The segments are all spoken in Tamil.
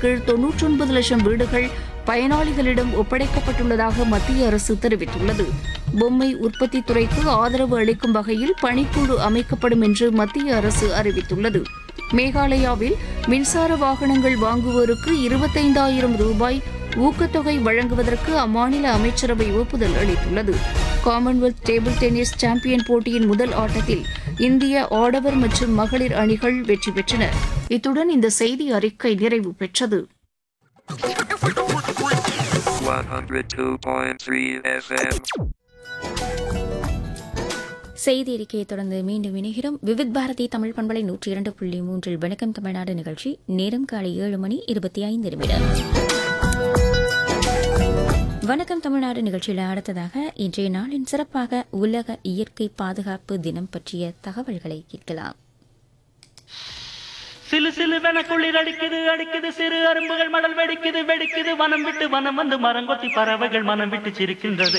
கீழ் தொன்னூற்றொன்பது லட்சம் வீடுகள் பயனாளிகளிடம் ஒப்படைக்கப்பட்டுள்ளதாக மத்திய அரசு தெரிவித்துள்ளது பொம்மை உற்பத்தி துறைக்கு ஆதரவு அளிக்கும் வகையில் பணிக்குழு அமைக்கப்படும் என்று மத்திய அரசு அறிவித்துள்ளது மேகாலயாவில் மின்சார வாகனங்கள் வாங்குவோருக்கு இருபத்தைந்தாயிரம் ரூபாய் ஊக்கத்தொகை வழங்குவதற்கு அம்மாநில அமைச்சரவை ஒப்புதல் அளித்துள்ளது காமன்வெல்த் டேபிள் டென்னிஸ் சாம்பியன் போட்டியின் முதல் ஆட்டத்தில் இந்திய ஆடவர் மற்றும் மகளிர் அணிகள் வெற்றி பெற்றன இத்துடன் இந்த செய்தி அறிக்கை நிறைவு பெற்றது 102.3 FM. செய்தி அறிக்கையை தொடர்ந்து மீண்டும் இணைகிறோம் விவித் பாரதி தமிழ் பண்பலை நூற்றி இரண்டு புள்ளி மூன்றில் வணக்கம் தமிழ்நாடு நிகழ்ச்சி நேரம் காலை ஏழு மணி இருபத்தி ஐந்து நிமிடம் வணக்கம் தமிழ்நாடு நிகழ்ச்சியில் அடுத்ததாக இன்றைய நாளின் சிறப்பாக உலக இயற்கை பாதுகாப்பு தினம் பற்றிய தகவல்களை கேட்கலாம் சிலு சிலுவென குளிர் அடிக்குது அடிக்குது சிறு அரும்புகள் மடல் வெடிக்குது வெடிக்குது வனம் விட்டு வனம் வந்து மரங்கொத்தி பறவைகள் மனம் விட்டு சிரிக்கின்றது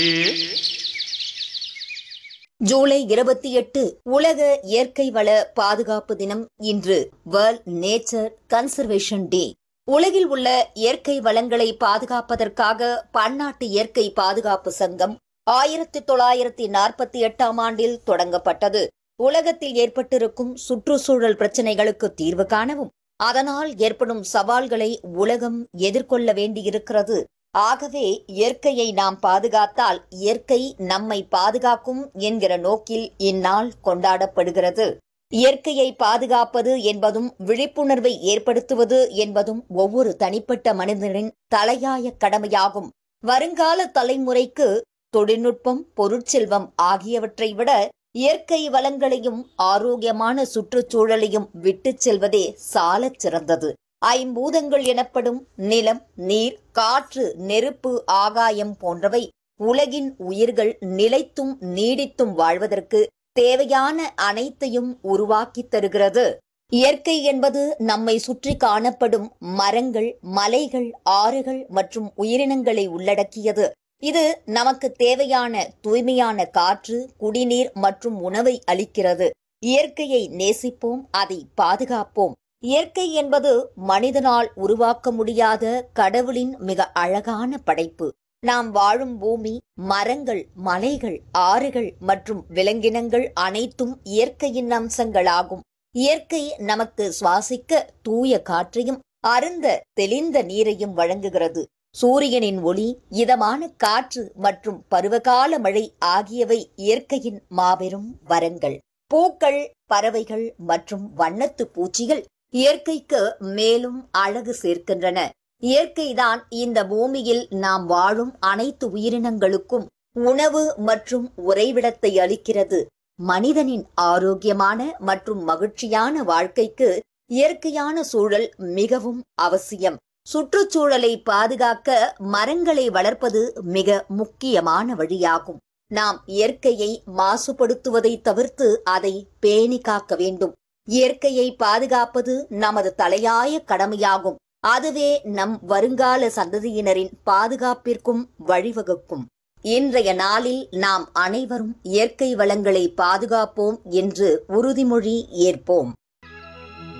ஜூலை இருபத்தி எட்டு உலக இயற்கை வள பாதுகாப்பு தினம் இன்று வேர்ல்ட் நேச்சர் கன்சர்வேஷன் டே உலகில் உள்ள இயற்கை வளங்களை பாதுகாப்பதற்காக பன்னாட்டு இயற்கை பாதுகாப்பு சங்கம் ஆயிரத்தி தொள்ளாயிரத்தி நாற்பத்தி எட்டாம் ஆண்டில் தொடங்கப்பட்டது உலகத்தில் ஏற்பட்டிருக்கும் சுற்றுச்சூழல் பிரச்சினைகளுக்கு தீர்வு காணவும் அதனால் ஏற்படும் சவால்களை உலகம் எதிர்கொள்ள வேண்டியிருக்கிறது ஆகவே இயற்கையை நாம் பாதுகாத்தால் இயற்கை நம்மை பாதுகாக்கும் என்கிற நோக்கில் இந்நாள் கொண்டாடப்படுகிறது இயற்கையை பாதுகாப்பது என்பதும் விழிப்புணர்வை ஏற்படுத்துவது என்பதும் ஒவ்வொரு தனிப்பட்ட மனிதனின் தலையாய கடமையாகும் வருங்கால தலைமுறைக்கு தொழில்நுட்பம் பொருட்செல்வம் ஆகியவற்றை விட இயற்கை வளங்களையும் ஆரோக்கியமான சுற்றுச்சூழலையும் விட்டுச் செல்வதே சாலச் சிறந்தது ஐம்பூதங்கள் எனப்படும் நிலம் நீர் காற்று நெருப்பு ஆகாயம் போன்றவை உலகின் உயிர்கள் நிலைத்தும் நீடித்தும் வாழ்வதற்கு தேவையான அனைத்தையும் உருவாக்கித் தருகிறது இயற்கை என்பது நம்மை சுற்றி காணப்படும் மரங்கள் மலைகள் ஆறுகள் மற்றும் உயிரினங்களை உள்ளடக்கியது இது நமக்கு தேவையான தூய்மையான காற்று குடிநீர் மற்றும் உணவை அளிக்கிறது இயற்கையை நேசிப்போம் அதை பாதுகாப்போம் இயற்கை என்பது மனிதனால் உருவாக்க முடியாத கடவுளின் மிக அழகான படைப்பு நாம் வாழும் பூமி மரங்கள் மலைகள் ஆறுகள் மற்றும் விலங்கினங்கள் அனைத்தும் இயற்கையின் அம்சங்களாகும் இயற்கை நமக்கு சுவாசிக்க தூய காற்றையும் அருந்த தெளிந்த நீரையும் வழங்குகிறது சூரியனின் ஒளி இதமான காற்று மற்றும் பருவகால மழை ஆகியவை இயற்கையின் மாபெரும் வரங்கள் பூக்கள் பறவைகள் மற்றும் வண்ணத்து பூச்சிகள் இயற்கைக்கு மேலும் அழகு சேர்க்கின்றன இயற்கைதான் இந்த பூமியில் நாம் வாழும் அனைத்து உயிரினங்களுக்கும் உணவு மற்றும் உறைவிடத்தை அளிக்கிறது மனிதனின் ஆரோக்கியமான மற்றும் மகிழ்ச்சியான வாழ்க்கைக்கு இயற்கையான சூழல் மிகவும் அவசியம் சுற்றுச்சூழலை பாதுகாக்க மரங்களை வளர்ப்பது மிக முக்கியமான வழியாகும் நாம் இயற்கையை மாசுபடுத்துவதை தவிர்த்து அதை பேணி காக்க வேண்டும் இயற்கையை பாதுகாப்பது நமது தலையாய கடமையாகும் அதுவே நம் வருங்கால சந்ததியினரின் பாதுகாப்பிற்கும் வழிவகுக்கும் இன்றைய நாளில் நாம் அனைவரும் இயற்கை வளங்களை பாதுகாப்போம் என்று உறுதிமொழி ஏற்போம்